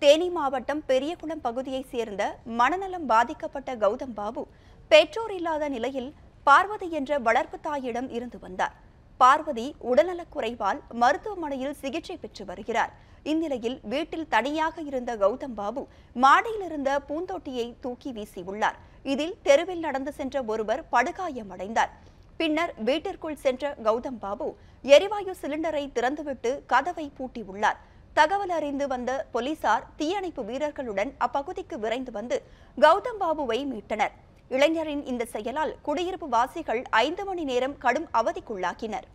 தேனி மாவட்டம் பெரியகுளம் பகுதியைச் சேர்ந்த மனநலம் பாதிக்கப்பட்ட கௌதம் பாபு பெற்றோர் இல்லாத நிலையில் பார்வதி என்ற வளர்ப்பு தாயிடம் இருந்து வந்தார் பார்வதி உடல்நலக் குறைவால் மருத்துவமனையில் சிகிச்சை பெற்று வருகிறார் இந்நிலையில் வீட்டில் தனியாக இருந்த கௌதம் பாபு மாடியில் இருந்த பூந்தொட்டியை தூக்கி வீசியுள்ளார் இதில் தெருவில் நடந்து சென்ற ஒருவர் படுகாயமடைந்தார் பின்னர் வீட்டிற்குள் சென்ற கௌதம் பாபு எரிவாயு சிலிண்டரை திறந்துவிட்டு கதவை பூட்டியுள்ளார் தகவல் அறிந்து வந்த போலீசார் தீயணைப்பு வீரர்களுடன் அப்பகுதிக்கு விரைந்து வந்து கௌதம் பாபுவை மீட்டனர் இளைஞரின் இந்த செயலால் குடியிருப்பு வாசிகள் ஐந்து மணி நேரம் கடும் அவதிக்குள்ளாக்கினர்